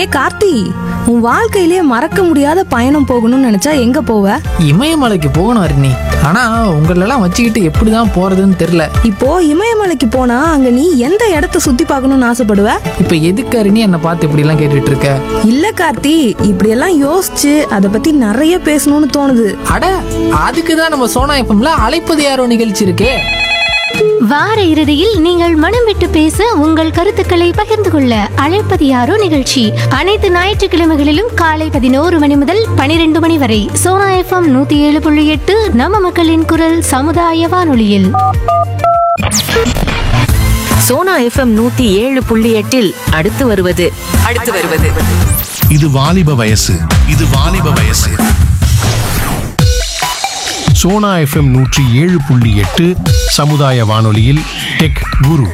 ஏ கார்த்தி உன் வாழ்க்கையிலே மறக்க முடியாத பயணம் போகணும்னு நினைச்சா எங்க போவ இமயமலைக்கு போகணும் அருணி ஆனா உங்களெல்லாம் வச்சுக்கிட்டு எப்படிதான் போறதுன்னு தெரியல இப்போ இமயமலைக்கு போனா அங்க நீ எந்த இடத்த சுத்தி பார்க்கணும்னு ஆசைப்படுவ இப்ப எதுக்கு அருணி என்னை பார்த்து இப்படி எல்லாம் கேட்டுட்டு இருக்க இல்ல கார்த்தி இப்படியெல்லாம் யோசிச்சு அதை பத்தி நிறைய பேசணும்னு தோணுது அட அதுக்கு தான் நம்ம சோனா எஃப்எம்ல அழைப்பது யாரோ நிகழ்ச்சி இருக்கே வார இறுதியில் நீங்கள் மனம் விட்டு பேச உங்கள் கருத்துக்களை பகிர்ந்து கொள்ள அழைப்பது யாரோ நிகழ்ச்சி அனைத்து ஞாயிற்றுக்கிழமைகளிலும் காலை பதினோரு மணி முதல் பனிரெண்டு மணி வரை சோனா எஃப்எம் நூத்தி ஏழு புள்ளி எட்டு நம்ம மக்களின் குரல் சமுதாய வானொலியில் சோனா எஃப்எம் நூத்தி ஏழு புள்ளி எட்டில் அடுத்து வருவது அடுத்து வருவது இது வாலிப வயசு இது வாலிப வயசு சோனா எஃப்எம் நூற்றி ஏழு புள்ளி எட்டு சமுதாய வானொலியில் டெக் குரு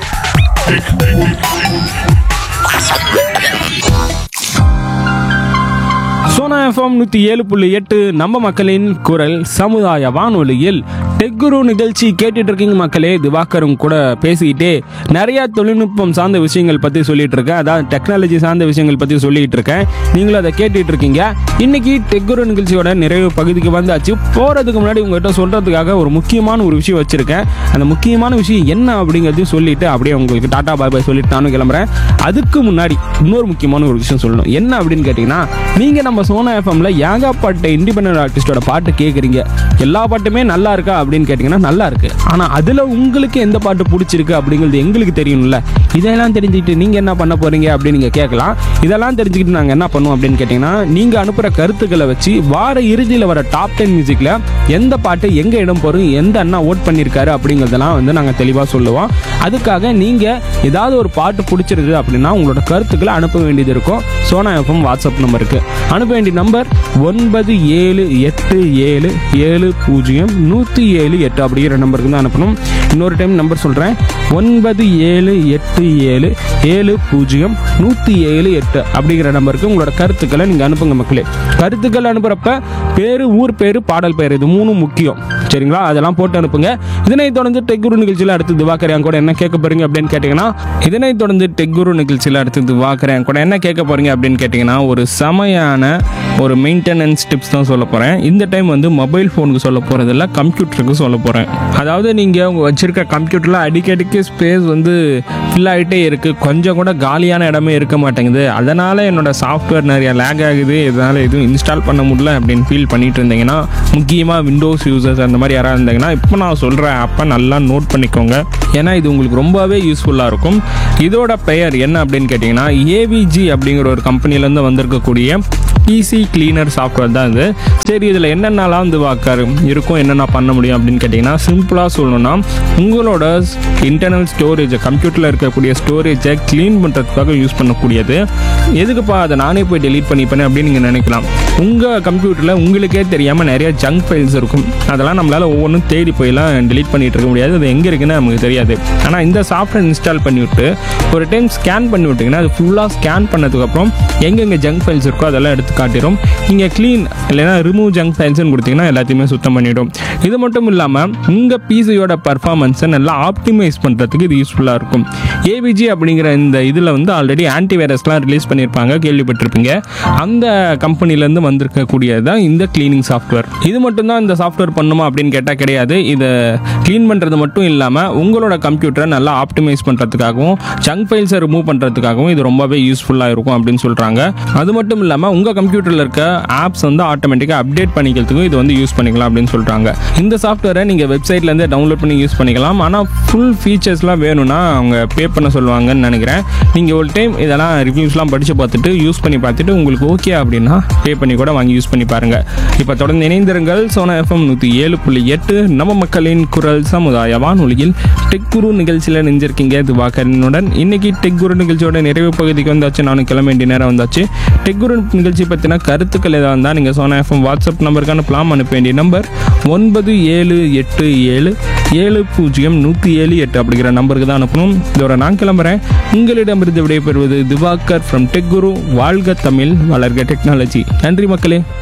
சோனா எஃப்எம் நூற்றி ஏழு புள்ளி எட்டு நம்ம மக்களின் குரல் சமுதாய வானொலியில் டெக்குரு நிகழ்ச்சி கேட்டுட்டு இருக்கீங்க மக்களே திவாகரும் கூட பேசிக்கிட்டே நிறைய தொழில்நுட்பம் சார்ந்த விஷயங்கள் பற்றி சொல்லிட்டு இருக்கேன் அதாவது டெக்னாலஜி சார்ந்த விஷயங்கள் பற்றி சொல்லிட்டு இருக்கேன் நீங்களும் அதை கேட்டுட்டு இருக்கீங்க இன்னைக்கு டெக்குரு நிகழ்ச்சியோட நிறைவு பகுதிக்கு வந்தாச்சு போகிறதுக்கு முன்னாடி உங்ககிட்ட சொல்கிறதுக்காக ஒரு முக்கியமான ஒரு விஷயம் வச்சுருக்கேன் அந்த முக்கியமான விஷயம் என்ன அப்படிங்கிறதையும் சொல்லிட்டு அப்படியே உங்களுக்கு டாடா பாய் பாய் சொல்லிட்டு நானும் கிளம்புறேன் அதுக்கு முன்னாடி இன்னொரு முக்கியமான ஒரு விஷயம் சொல்லணும் என்ன அப்படின்னு கேட்டிங்கன்னா நீங்கள் நம்ம சோனா எஃப்எம்ல ஏகாப்பட்ட இண்டிபெண்டன்ட் ஆர்டிஸ்டோட பாட்டு கேட்குறீங்க எல்லா பாட்டுமே நல்லா இருக்கா அப்படின்னு கேட்டிங்கன்னா நல்லா இருக்கு ஆனால் அதில் உங்களுக்கு எந்த பாட்டு பிடிச்சிருக்கு அப்படிங்கிறது எங்களுக்கு தெரியணும்ல இதெல்லாம் தெரிஞ்சுக்கிட்டு நீங்கள் என்ன பண்ண போறீங்க அப்படின்னு நீங்கள் கேட்கலாம் இதெல்லாம் தெரிஞ்சுக்கிட்டு நாங்கள் என்ன பண்ணுவோம் அப்படின்னு கேட்டிங்கன்னா நீங்கள் அனுப்புகிற கருத்துக்களை வச்சு வார இறுதியில் வர டாப் டென் மியூசிக்கில் எந்த பாட்டு எங்கே இடம் போகிறோம் எந்த அண்ணா ஓட் பண்ணியிருக்காரு அப்படிங்கிறதெல்லாம் வந்து நாங்கள் தெளிவாக சொல்லுவோம் அதுக்காக நீங்கள் ஏதாவது ஒரு பாட்டு பிடிச்சிருக்கு அப்படின்னா உங்களோட கருத்துக்களை அனுப்ப வேண்டியது இருக்கும் சோனா எஃப்எம் வாட்ஸ்அப் நம்பருக்கு அனுப்ப வேண்டிய நம்பர் ஒன்பது ஏழு எட்டு ஏழு ஏழு பூஜ்ஜியம் நூற்றி ஏழு எட்டு அப்படிங்கிற நம்பருக்கு தான் அனுப்பணும் இன்னொரு டைம் நம்பர் சொல்கிறேன் ஒன்பது ஏழு எட்டு ஏழு ஏழு பூஜ்ஜியம் நூற்றி ஏழு எட்டு அப்படிங்கிற நம்பருக்கு உங்களோட கருத்துக்களை நீங்கள் அனுப்புங்க மக்களே கருத்துக்கள் அனுப்புகிறப்ப பேர் ஊர் பேர் பாடல் பேர் இது மூணும் முக்கியம் சரிங்களா அதெல்லாம் போட்டு அனுப்புங்க இதனைத் தொடர்ந்து டெக்குரு நிகழ்ச்சியில் அடுத்து திவாகர் என் கூட என்ன கேட்க போறீங்க அப்படின்னு கேட்டிங்கன்னா இதனைத் தொடர்ந்து டெக்குரு நிகழ்ச்சியில் அடுத்து திவாகர் என் கூட என்ன கேட்க போறீங்க அப்படின்னு கேட்டிங்கன்னா ஒரு செமையான ஒரு மெயின்டெனன்ஸ் டிப்ஸ் தான் சொல்ல போகிறேன் இந்த டைம் வந்து மொபைல் ஃபோனுக்கு சொல்ல போகிறதில்ல கம்ப்யூட்டருக்கு சொல்ல போகிறேன் அதாவது நீங்கள் உங்கள் வச்சிருக்க கம்ப்யூட்டரில் அடிக்கடிக்கு ஸ்பேஸ் வந்து ஃபில் ஆகிட்டே இருக்குது கொஞ்சம் கூட காலியான இடமே இருக்க மாட்டேங்குது அதனால் என்னோட சாஃப்ட்வேர் நிறைய லேக் ஆகுது இதனால் எதுவும் இன்ஸ்டால் பண்ண முடியல அப்படின்னு ஃபீல் பண்ணிட்டு இருந்தீங்கன்னா முக்கியமாக விண்டோஸ் யூசர்ஸ் அந்த மாதிரி யாராவது இருந்தீங்கன்னா இப்போ நான் சொல்கிற ஆப்பை நல்லா நோட் பண்ணிக்கோங்க ஏன்னா இது உங்களுக்கு ரொம்பவே யூஸ்ஃபுல்லாக இருக்கும் இதோட பெயர் என்ன அப்படின்னு கேட்டிங்கன்னா ஏவிஜி அப்படிங்கிற ஒரு கம்பெனிலேருந்து வந்திருக்கக்கூடிய பிசி கிளீனர் சாஃப்ட்வேர் தான் இது சரி இதில் என்னென்னலாம் வந்து வாக்காரு இருக்கும் என்னென்ன பண்ண முடியும் அப்படின்னு கேட்டிங்கன்னா சிம்பிளாக சொல்லணும்னா உங்களோட இன்டர்னல் ஸ்டோரேஜை கம்ப்யூட்டரில் இருக்கக்கூடிய ஸ்டோரேஜை க்ளீன் பண்ணுறதுக்காக யூஸ் பண்ணக்கூடியது எதுக்குப்பா அதை நானே போய் டெலீட் பண்ணிப்பேன் அப்படின்னு நீங்கள் நினைக்கலாம் உங்கள் கம்ப்யூட்டரில் உங்களுக்கே தெரியாமல் நிறைய ஜங்க் ஃபைல்ஸ் இருக்கும் அதெல்லாம் நம்மளால் ஒவ்வொன்றும் தேடி போயெல்லாம் டெலீட் பண்ணிட்டு இருக்க முடியாது அது எங்கே இருக்குன்னு நமக்கு தெரியாது ஆனால் இந்த சாஃப்ட்வேர் இன்ஸ்டால் பண்ணி விட்டு ஒரு டைம் ஸ்கேன் பண்ணி விட்டிங்கன்னா அது ஃபுல்லாக ஸ்கேன் பண்ணதுக்கப்புறம் எங்கெங்கே ஜங்க் ஃபைல்ஸ் இருக்கோ அதெல்லாம் எடுத்து காட்டிடும் நீங்கள் க்ளீன் இல்லைன்னா ரிமூவ் ஜங்க் ஃபைல்ஸ்னு கொடுத்தீங்கன்னா எல்லாத்தையுமே சுத்தம் பண்ணிடும் இது மட்டும் இல்லாமல் உங்கள் பிசியோட பர்ஃபார்மன்ஸை நல்லா ஆப்டிமைஸ் பண்ணுறதுக்கு இது யூஸ்ஃபுல்லாக இருக்கும் ஏவிஜி அப்படிங்கிற இந்த இதில் வந்து ஆல்ரெடி ஆன்டிவைரஸ்லாம் ரிலீஸ் பண்ணியிருப்பாங்க கேள்விப்பட்டிருப்பீங்க அந்த கம்பெனிலேருந்து வந்திருக்கக்கூடியது தான் இந்த க்ளீனிங் சாஃப்ட்வேர் இது மட்டும்தான் இந்த சாஃப்ட்வேர் பண்ணுமா அப்படின்னு கேட்டால் கிடையாது இதை க்ளீன் பண்ணுறது மட்டும் இல்லாமல் உங்களோட கம்ப்யூட்டரை நல்லா ஆப்டிமைஸ் பண்ணுறதுக்காகவும் ஜங்க் ஃபைல்ஸை ரிமூவ் பண்ணுறதுக்காகவும் இது ரொம்பவே யூஸ்ஃபுல்லாக இருக்கும் அப்படின்னு சொல்கிறாங்க அது மட்டும் இல்லாமல் உங்கள் கம்ப்யூட்டரில் இருக்க ஆப்ஸ் வந்து ஆட்டோமேட்டிக்காக அப்டேட் பண்ணிக்கிறதுக்கும் இது வந்து யூஸ் பண்ணிக்கலாம் அப்படின்னு சொல்கிறாங்க இந்த சாஃப்ட்வேரை நீங்கள் வெப்சைட்லேருந்தே டவுன்லோட் பண்ணி யூஸ் பண்ணிக்கலாம் ஆனால் ஃபுல் ஃபீச்சர்ஸ்லாம் வேணும்னா அவங்க பே பண்ண சொல்லுவாங்கன்னு நினைக்கிறேன் நீங்கள் ஒரு டைம் இதெல்லாம் ரிவ்யூஸ்லாம் படித்து பார்த்துட்டு யூஸ் பண்ணி பார்த்துட்டு உங்களுக்கு ஓகே அப்படின்னா பே பண்ணி கூட வாங்கி யூஸ் பண்ணி பாருங்கள் இப்போ தொடர்ந்து இணைந்திருங்கள் சோனா எஃப்எம் நூற்றி ஏழு புள்ளி எட்டு நம்ம மக்களின் குரல் சமுதாய வானொலியில் டெக் குரு நிகழ்ச்சியில் நெஞ்சிருக்கீங்க திவாகரனுடன் இன்னைக்கு டெக் குரு நிகழ்ச்சியோட நிறைவு பகுதிக்கு வந்தாச்சு நானும் கிளம்ப வேண்டிய நேரம் வந்தாச்சு டெக் குரு நிகழ்ச்சி பற்றின கருத்துக்கள் ஏதாவது இருந்தால் நீங்கள் சோனா எஃப்எம் வாட்ஸ்அப் நம்பருக்கு அனுப்பலாம் அனுப்ப வேண்டிய நம்பர் ஒன்பது ஏழு எட்டு ஏழு ஏழு பூஜ்ஜியம் நூற்றி ஏழு எட்டு அப்படிங்கிற நம்பருக்கு தான் அனுப்பணும் இதோட நான் கிளம்புறேன் உங்களிடமிருந்து விடைபெறுவது திவாகர் ஃப்ரம் டெக் குரு வாழ்க தமிழ் வளர்க டெக்னாலஜி நன்றி மக்களே